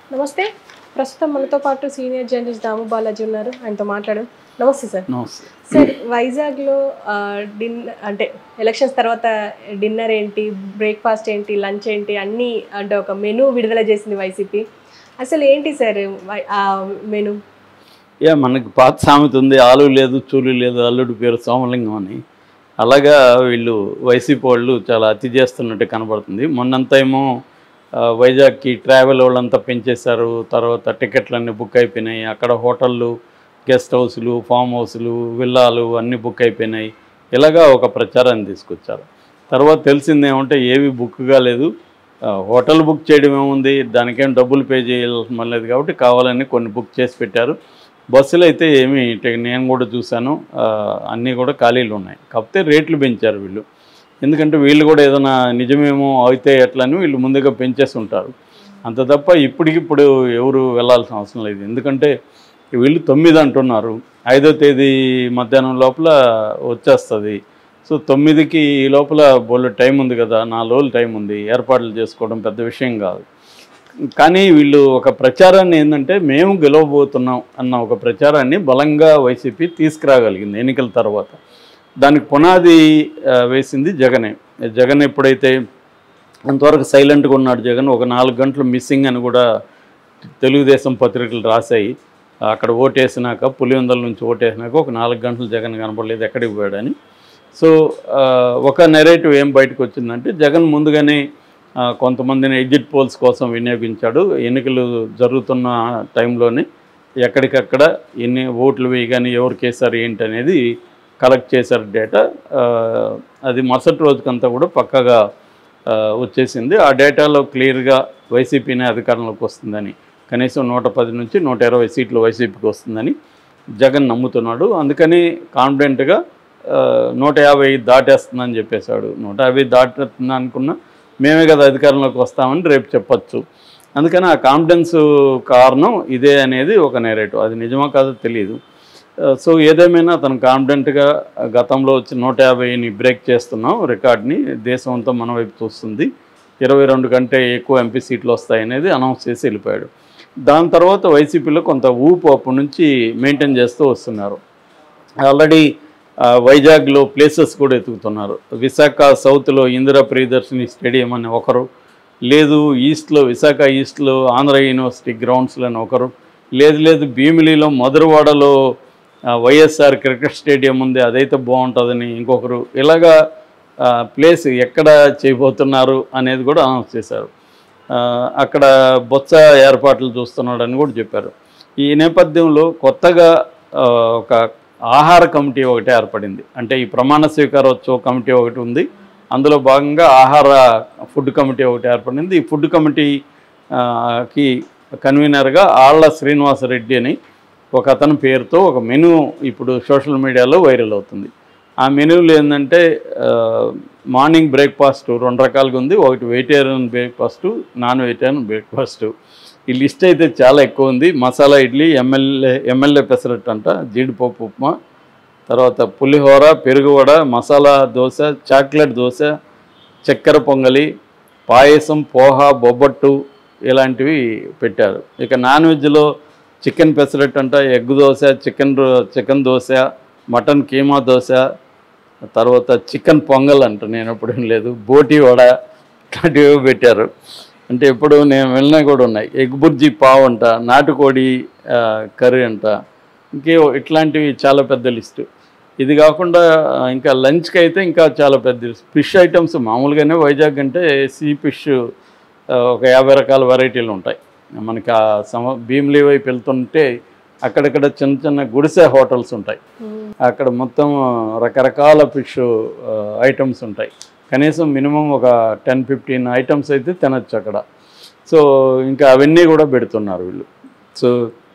నమస్తే ప్రస్తుతం మనతో పాటు సీనియర్ జర్నలిస్ట్ దాము బాలాజీ ఉన్నారు ఆయనతో మాట్లాడు నమస్తే సార్ నమస్తే సార్ వైజాగ్లో డిన్ అంటే ఎలక్షన్స్ తర్వాత డిన్నర్ ఏంటి బ్రేక్ఫాస్ట్ ఏంటి లంచ్ ఏంటి అన్నీ అంటే ఒక మెనూ విడుదల చేసింది వైసీపీ అసలు ఏంటి సార్ వై- ఆ మెనూ యా మనకి పాత సామెత ఉంది ఆలు లేదు చూలు లేదు అల్లుడి పేరు సోమలింగం అని అలాగా వీళ్ళు వైసీపీ వాళ్ళు చాలా అతి చేస్తున్నట్టు కనబడుతుంది మొన్నంతా ఏమో ఆ, వైజాగ్కి ట్రావెల్ వాళ్ళంతా పెంచేశారు తర్వాత టికెట్లన్నీ బుక్ అయిపోయినాయి అక్కడ హోటళ్ళు గెస్ట్ హౌస్లు ఫామ్ హౌస్లు విల్లాలు అన్నీ బుక్ అయిపోయినాయి ఇలాగా ఒక ప్రచారాన్ని తీసుకొచ్చారు తర్వాత తెలిసింది ఏమంటే ఏవి బుక్ కాలేదు ఆ, హోటల్ బుక్ చేయడం ఏముంది దానికేం డబ్బులు పే చేయాల్సిన లేదు కాబట్టి కావాలని కొన్ని బుక్ చేసి పెట్టారు బస్సులు అయితే ఏమి టే- నేను కూడా చూశాను ఆ, అన్నీ కూడా ఖాళీలు ఉన్నాయి కాకపోతే రేట్లు పెంచారు వీళ్ళు ఎందుకంటే వీళ్ళు కూడా ఏదైనా నిజమేమో అయితే ఎట్లా అని వీళ్ళు ముందుగా పెంచేసి ఉంటారు అంత తప్ప ఇప్పటికిప్పుడు ఎవరు వెళ్ళాల్సిన అవసరం లేదు ఎందుకంటే వీళ్ళు తొమ్మిది అంటున్నారు ఐదో తేదీ మధ్యాహ్నం లోపల వచ్చేస్తుంది సో తొమ్మిదికి ఈ లోపల బోళ్ళు టైం ఉంది కదా నాలుగు రోజులు టైం ఉంది ఏర్పాట్లు చేసుకోవడం పెద్ద విషయం కాదు కానీ వీళ్ళు ఒక ప్రచారాన్ని ఏంటంటే మేము గెలవబోతున్నాం అన్న ఒక ప్రచారాన్ని బలంగా వైసీపీ తీసుకురాగలిగింది ఎన్నికల తర్వాత దానికి పునాది ఆ, వేసింది జగనే జగన్ ఎప్పుడైతే అంతవరకు సైలెంట్గా ఉన్నాడు జగన్ ఒక నాలుగు గంటలు మిస్సింగ్ అని కూడా తెలుగుదేశం పత్రికలు రాశాయి అక్కడ ఓటేసినాక పులివెందల నుంచి ఓటేసినాక ఒక నాలుగు గంటలు జగన్ కనపడలేదు ఎక్కడికి పోయాడని సో ఆ, ఒక నెరేటివ్ ఏం బయటకు వచ్చిందంటే జగన్ ముందుగానే ఆ, కొంతమందిని ఎగ్జిట్ పోల్స్ కోసం వినియోగించాడు ఎన్నికలు జరుగుతున్న టైంలోనే ఎక్కడికక్కడ ఎన్ని ఓట్లు వేయగానే ఎవరు కేసారు ఏంటి అనేది కలెక్ట్ చేశారు డేటా ఆ, అది మరుసటి రోజుకంతా కూడా పక్కగా ఆ, వచ్చేసింది ఆ డేటాలో క్లియర్గా వైసీపీనే అధికారంలోకి వస్తుందని కనీసం నూట పది నుంచి నూట ఇరవై సీట్లు వైసీపీకి వస్తుందని జగన్ నమ్ముతున్నాడు అందుకని కాన్ఫిడెంట్గా ఆ, నూట యాభై దాటేస్తుందని చెప్పేశాడు నూట యాభై దాటుతుంది అనుకున్నా మేమే కదా అధికారంలోకి వస్తామని రేపు చెప్పొచ్చు అందుకని ఆ కాన్ఫిడెన్స్ కారణం ఇదే అనేది ఒక నేరేటివ్ అది నిజమా కాదో తెలియదు ఆ, సో ఏదేమైనా అతను కాన్ఫిడెంట్గా గతంలో వచ్చి నూట యాభైని బ్రేక్ చేస్తున్నాం రికార్డ్ని దేశం అంతా మన వైపు చూస్తుంది ఇరవై రెండు కంటే ఎక్కువ ఎంపీ సీట్లు వస్తాయనేది అనౌన్స్ చేసి వెళ్ళిపోయాడు దాని తర్వాత వైసీపీలో కొంత ఊపు అప్పటి నుంచి మెయింటైన్ చేస్తూ వస్తున్నారు ఆల్రెడీ ఆ, వైజాగ్లో ప్లేసెస్ కూడా ఎతుకుతున్నారు విశాఖ సౌత్లో ఇందిరా ప్రియదర్శిని స్టేడియం అని ఒకరు లేదు ఈస్ట్లో విశాఖ ఈస్ట్లో ఆంధ్ర యూనివర్సిటీ గ్రౌండ్స్లో అని ఒకరు లేదు లేదు భీమిలిలో మధురవాడలో ఆ, వైఎస్ఆర్ క్రికెట్ స్టేడియం ఉంది అదైతే బాగుంటుందని ఇంకొకరు ఇలాగా ఆ, ప్లేస్ ఎక్కడ చేయబోతున్నారు అనేది కూడా అనౌన్స్ చేశారు ఆ, అక్కడ బొత్స ఏర్పాట్లు చూస్తున్నాడని కూడా చెప్పారు ఈ నేపథ్యంలో కొత్తగా ఆ, ఒక ఆహార కమిటీ ఒకటి ఏర్పడింది అంటే ఈ ప్రమాణ స్వీకారోత్సవ కమిటీ ఒకటి ఉంది అందులో భాగంగా ఆహార ఫుడ్ కమిటీ ఒకటి ఏర్పడింది ఈ ఫుడ్ కమిటీ ఆ, కి కన్వీనర్గా ఆళ్ల శ్రీనివాసరెడ్డి అని ఒక అతని పేరుతో ఒక మెనూ ఇప్పుడు సోషల్ మీడియాలో వైరల్ అవుతుంది ఆ మెనూలు ఏంటంటే ఆ, మార్నింగ్ బ్రేక్ఫాస్ట్ రెండు రకాలుగా ఉంది ఒకటి vegetarian breakfast non vegetarian breakfast ఈ లిస్ట్ అయితే చాలా ఎక్కువ ఉంది మసాలా ఇడ్లీ ఎమ్మెల్యే ఎమ్మెల్యే పెసరట్టు అంట జీడిపప్పు ఉప్మా తర్వాత పులిహోర పెరుగువడ మసాలా దోశ చాక్లెట్ దోశ చక్కెర పొంగలి పాయసం పోహ బొబ్బట్టు ఇలాంటివి పెట్టారు ఇక నాన్ వెజ్లో చికెన్ పెసరట్టు అంట ఎగ్ దోశ చికెన్ రో- చికెన్ దోశ మటన్ కీమా దోశ తర్వాత చికెన్ పొంగల్ అంట నేను ఎప్పుడు లేదు బోటి వడ ఇట్లాంటివి పెట్టారు అంటే ఎప్పుడు నేను వెళ్ళినా కూడా ఉన్నాయి ఎగ్ బుర్జీ పావు అంట నాటుకోడి ఆ, కర్రీ అంట ఇంకే ఇట్లాంటివి చాలా పెద్ద లిస్టు ఇది కాకుండా ఆ, ఇంకా లంచ్కి అయితే ఇంకా చాలా పెద్ద లిస్ట్ ఫిష్ ఐటమ్స్ మామూలుగానే వైజాగ్ అంటే సీ ఫిష్ ఆ, ఒక యాభై రకాల వెరైటీలు ఉంటాయి మనకి ఆ సమ భీమిలీ వైపు వెళ్తుంటే అక్కడక్కడ చిన్న చిన్న గుడిసె హోటల్స్ ఉంటాయి అక్కడ మొత్తం రకరకాల ఫిష్ ఐటమ్స్ ఉంటాయి కనీసం మినిమం ఒక టెన్ ఫిఫ్టీన్ ఐటమ్స్ అయితే తినచ్చు అక్కడ సో ఇంకా అవన్నీ కూడా పెడుతున్నారు వీళ్ళు సో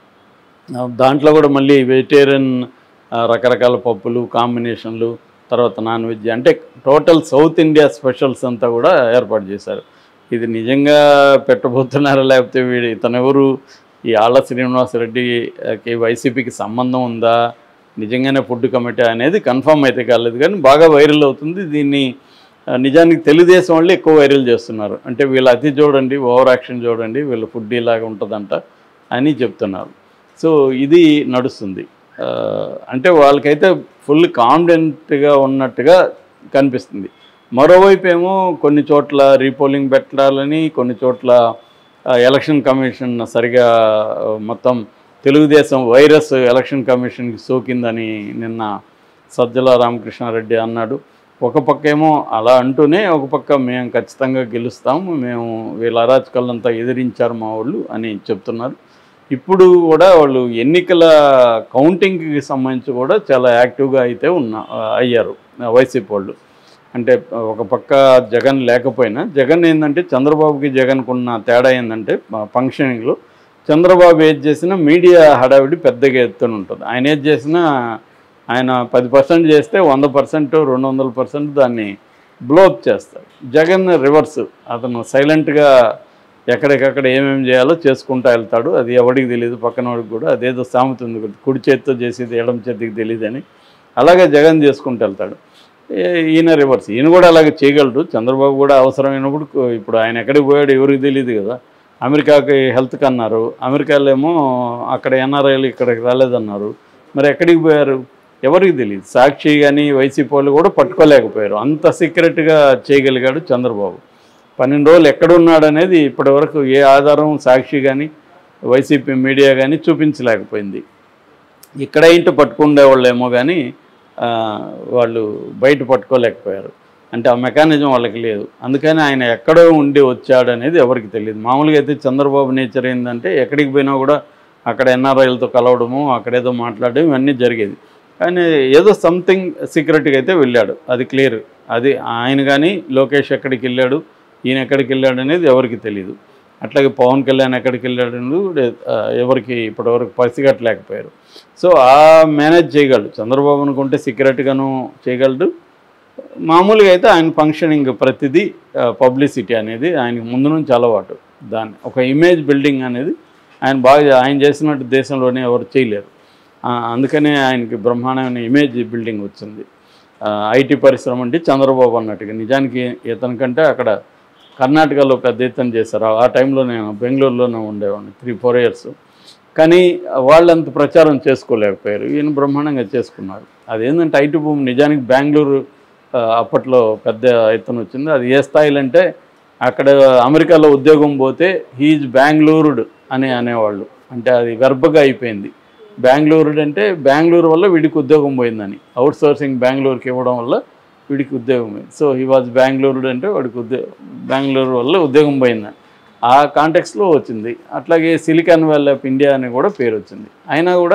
ఆ, దాంట్లో కూడా మళ్ళీ వెజిటేరియన్ రకరకాల పప్పులు కాంబినేషన్లు తర్వాత నాన్ వెజ్ అంటే టోటల్ సౌత్ ఇండియా స్పెషల్స్ అంతా కూడా ఏర్పాటు చేశారు ఇది నిజంగా పెట్టబోతున్నారా లేకపోతే వీడు ఇతను ఎవరు ఈ ఆళ్ళ శ్రీనివాసరెడ్డికి వైసీపీకి సంబంధం ఉందా నిజంగానే ఫుడ్ కమిటీ అనేది కన్ఫర్మ్ అయితే కాలేదు కానీ బాగా వైరల్ అవుతుంది దీన్ని ఆ, నిజానికి తెలుగుదేశం వాళ్ళు ఎక్కువ వైరల్ చేస్తున్నారు అంటే వీళ్ళ అతి చూడండి ఓవర్ యాక్షన్ చూడండి వీళ్ళ ఫుడ్ ఇలాగ ఉంటుందంట అని చెప్తున్నారు సో ఇది నడుస్తుంది ఆ, అంటే వాళ్ళకైతే ఫుల్ కాన్ఫిడెంట్గా ఉన్నట్టుగా కనిపిస్తుంది మరోవైపు ఏమో కొన్ని చోట్ల రీపోలింగ్ పెట్టాలని కొన్ని చోట్ల ఆ, ఎలక్షన్ కమిషన్ సరిగా ఆ, మొత్తం తెలుగుదేశం వైరస్ ఎలక్షన్ కమిషన్కి సోకిందని నిన్న సజ్జల రామకృష్ణారెడ్డి అన్నాడు ఒక పక్క ఏమో అలా అంటూనే ఒక పక్క మేము ఖచ్చితంగా గెలుస్తాము మేము వీళ్ళ అరాచకాలంతా ఎదిరించారు మా వాళ్ళు అని చెప్తున్నారు ఇప్పుడు కూడా వాళ్ళు ఎన్నికల కౌంటింగ్కి సంబంధించి కూడా చాలా యాక్టివ్గా అయితే ఉన్న అయ్యారు వైసీపీ వాళ్ళు అంటే ఒక పక్క జగన్ లేకపోయినా జగన్ ఏంటంటే చంద్రబాబుకి జగన్కు ఉన్న తేడా ఏంటంటే ఫంక్షనింగ్లో చంద్రబాబు ఏది చేసినా మీడియా హడావిడి పెద్దగా ఎత్తున ఉంటుంది ఆయన ఏది చేసినా ఆయన పది పర్సెంట్ చేస్తే వంద పర్సెంట్ రెండు వందల పర్సెంట్ దాన్ని బ్లోఅప్ చేస్తారు జగన్ రివర్స్ అతను సైలెంట్గా ఎక్కడికక్కడ ఏమేమి చేయాలో చేసుకుంటూ వెళ్తాడు అది ఎవడికి తెలియదు పక్కన వాడికి కూడా అదేదో సామెత ఉంది కదా, కుడి చేతితో చేసేది ఎడమ చేతికి తెలియదని అలాగే జగన్ చేసుకుంటూ వెళ్తాడు ఏ- ఈయన రివర్స్ ఈయన కూడా అలాగే చేయగలడు చంద్రబాబు కూడా అవసరమైనప్పుడు కు- ఇప్పుడు ఆయన ఎక్కడికి పోయాడు ఎవరికి తెలియదు కదా అమెరికాకి హెల్త్కి అన్నారు అమెరికాలో ఏమో అక్కడ ఎన్ఆర్ఐలు ఇక్కడికి రాలేదన్నారు మరి ఎక్కడికి పోయారు ఎవరికి తెలియదు సాక్షి కానీ వైసీపీ వాళ్ళు కూడా పట్టుకోలేకపోయారు అంత సీక్రెట్గా చేయగలిగాడు చంద్రబాబు పన్నెండు రోజులు ఎక్కడున్నాడు అనేది ఇప్పటివరకు ఏ ఆధారం సాక్షి కానీ వైసీపీ మీడియా కానీ చూపించలేకపోయింది ఇక్కడ ఇంటి పట్టుకునే వాళ్ళేమో కానీ ఆ, వాళ్ళు బయట పట్టుకోలేకపోయారు అంటే ఆ మెకానిజం వాళ్ళకి లేదు అందుకని ఆయన ఎక్కడో ఉండి వచ్చాడు అనేది ఎవరికి తెలియదు మామూలుగా అయితే చంద్రబాబు నేచర్ ఏంటంటే ఎక్కడికి పోయినా కూడా అక్కడ ఎన్ఆర్ఐలతో కలవడము అక్కడేదో మాట్లాడడం ఇవన్నీ జరిగేది కానీ ఏదో సంథింగ్ సీక్రెట్గా అయితే వెళ్ళాడు అది క్లియర్ అది ఆయన కానీ లోకేష్ ఎక్కడికి వెళ్ళాడు ఈయన ఎక్కడికి వెళ్ళాడు అనేది ఎవరికి తెలియదు అట్లాగే పవన్ కళ్యాణ్ ఎక్కడికి వెళ్ళాడు అనేది కూడా, ఆ, ఎవరికి ఇప్పటివరకు పసిగట్టలేకపోయారు సో ఆ మేనేజ్ చేయగలడు చంద్రబాబు అనుకుంటే సీక్రెట్గాను చేయగలడు మామూలుగా అయితే ఆయన ఫంక్షనింగ్ ప్రతిదీ పబ్లిసిటీ అనేది ఆయనకు ముందు నుంచి అలవాటు దాన్ని ఒక ఇమేజ్ బిల్డింగ్ అనేది ఆయన బాగా ఆయన చేసినట్టు దేశంలోనే ఎవరు చేయలేరు ఆ, అందుకనే ఆయనకి బ్రహ్మాండమైన ఇమేజ్ బిల్డింగ్ వచ్చింది ఐటీ పరిశ్రమ అంటే చంద్రబాబు అన్నట్టుగా నిజానికి ఇతనికంటే అక్కడ కర్ణాటకలో పెద్ద ఎత్తున చేశారు ఆ టైంలో నేను బెంగళూరులోనే ఉండేవాడిని త్రీ ఫోర్ ఇయర్స్ కానీ వాళ్ళంత ప్రచారం చేసుకోలేకపోయారు ఈయన బ్రహ్మాండంగా చేసుకున్నారు అదేంటంటే ఐటీ భూమి నిజానికి బెంగళూరు ఆ, అప్పట్లో పెద్ద ఎత్తున వచ్చింది అది ఏ స్థాయిలో అంటే అక్కడ అమెరికాలో ఉద్యోగం పోతే హీజ్ బెంగళూరుడ్ అని అనేవాళ్ళు అంటే అది వెర్బగా అయిపోయింది బెంగళూరుడ్ అంటే బెంగళూరు వల్ల వీడికి ఉద్యోగం పోయిందని అవుట్ సోర్సింగ్ బెంగళూరుకి ఇవ్వడం వల్ల వీడికి ఉద్యోగం పోయింది సో హీ వాజ్ బెంగళూరుడ్ అంటే వాడికి ఉద్యోగం బెంగళూరు వల్ల ఉద్యోగం పోయిందని ఆ కాంటెక్స్లో వచ్చింది అట్లాగే సిలికాన్ వ్యాలీ ఆఫ్ ఇండియా అని కూడా పేరు వచ్చింది అయినా కూడా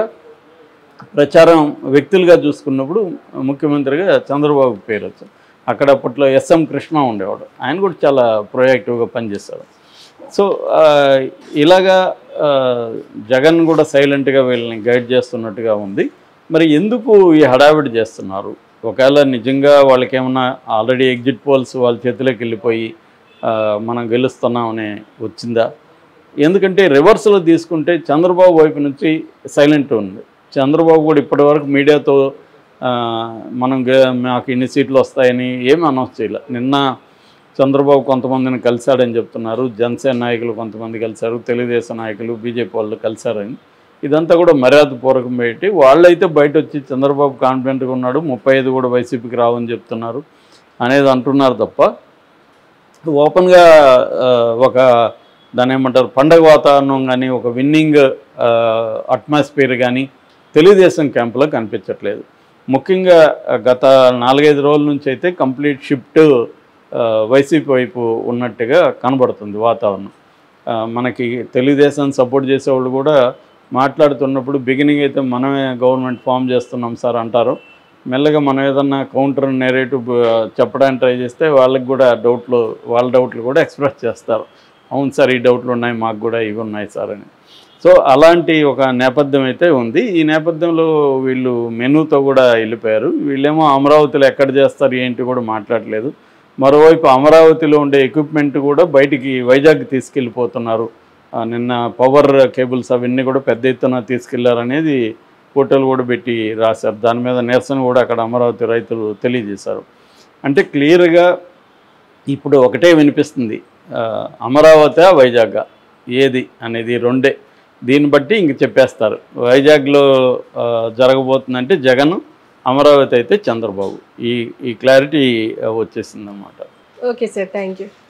ప్రచారం వ్యక్తులుగా చూసుకున్నప్పుడు ముఖ్యమంత్రిగా చంద్రబాబు పేరు వచ్చింది అక్కడ అప్పట్లో ఎస్ఎం కృష్ణ ఉండేవాడు ఆయన కూడా చాలా ప్రొయాక్టివ్గా పనిచేస్తాడు సో ఆ, ఇలాగా ఆ, జగన్ కూడా సైలెంట్గా వీళ్ళని గైడ్ చేస్తున్నట్టుగా ఉంది మరి ఎందుకు ఈ హడావిడి చేస్తున్నారు ఒకవేళ నిజంగా వాళ్ళకి ఏమన్నా ఆల్రెడీ ఎగ్జిట్ పోల్స్ వాళ్ళ చేతిలోకి వెళ్ళిపోయి ఆ, మనం గెలుస్తున్నామని వచ్చిందా ఎందుకంటే రివర్స్లో తీసుకుంటే చంద్రబాబు వైపు నుంచి సైలెంట్ ఉంది చంద్రబాబు కూడా ఇప్పటివరకు మీడియాతో ఆ, మనం గె- మాకు ఇన్ని సీట్లు వస్తాయని ఏమి అనౌన్స్ చేయలే నిన్న చంద్రబాబు కొంతమందిని కలిశాడని చెప్తున్నారు జనసేన నాయకులు కొంతమంది కలిశారు తెలుగుదేశం నాయకులు బీజేపీ వాళ్ళు కలిశారని ఇదంతా కూడా మర్యాదపూర్వకం పెట్టి వాళ్ళైతే బయట వచ్చి చంద్రబాబు కాన్ఫిడెంట్గా ఉన్నాడు ముప్పై ఐదు కూడా వైసీపీకి రావని చెప్తున్నారు అనేది అంటున్నారు తప్ప ఓపెన్గా ఆ, ఒక దాని ఏమంటారు పండగ వాతావరణం కానీ ఒక విన్నింగ్ అట్మాస్ఫియర్ కానీ తెలుగుదేశం క్యాంపులో కనిపించట్లేదు ముఖ్యంగా ఆ, గత నాలుగైదు రోజుల నుంచి అయితే కంప్లీట్ షిఫ్ట్ వైసీపీ వైపు ఉన్నట్టుగా కనబడుతుంది వాతావరణం ఆ, మనకి తెలుగుదేశం సపోర్ట్ చేసేవాళ్ళు కూడా మాట్లాడుతున్నప్పుడు బిగినింగ్ అయితే మనమే గవర్నమెంట్ ఫామ్ చేస్తున్నాం సార్ అంటారు మెల్లగా మనం ఏదన్నా కౌంటర్ నెరేటివ్ చెప్పడానికి ట్రై చేస్తే వాళ్ళకి కూడా డౌట్లు వాళ్ళ డౌట్లు కూడా ఎక్స్ప్రెస్ చేస్తారు అవును సార్ ఈ డౌట్లు ఉన్నాయి మాకు కూడా ఇవి ఉన్నాయి సార్ అని సో అలాంటి ఒక నేపథ్యం అయితే ఉంది ఈ నేపథ్యంలో వీళ్ళు మెనూతో కూడా వెళ్ళిపోయారు వీళ్ళేమో అమరావతిలో ఎక్కడ చేస్తారు ఏంటి కూడా మాట్లాడలేదు మరోవైపు అమరావతిలో ఉండే ఎక్విప్మెంట్ కూడా బయటికి వైజాగ్ తీసుకెళ్ళిపోతున్నారు ఆ, నిన్న పవర్ కేబుల్స్ అవన్నీ కూడా పెద్ద ఎత్తున తీసుకెళ్లారనేది ఫోటోలు కూడా పెట్టి రాశారు దాని మీద నిరసన కూడా అక్కడ అమరావతి రైతులు తెలియజేశారు అంటే క్లియర్గా ఇప్పుడు ఒకటే వినిపిస్తుంది ఆ, అమరావతి వైజాగ్ ఏది అనేది రెండే దీన్ని బట్టి ఇంక చెప్పేస్తారు వైజాగ్లో ఆ, జరగబోతుందంటే జగన్ అమరావతి అయితే చంద్రబాబు ఈ ఈ క్లారిటీ వచ్చేసింది అన్నమాట ఓకే సార్ థ్యాంక్ యూ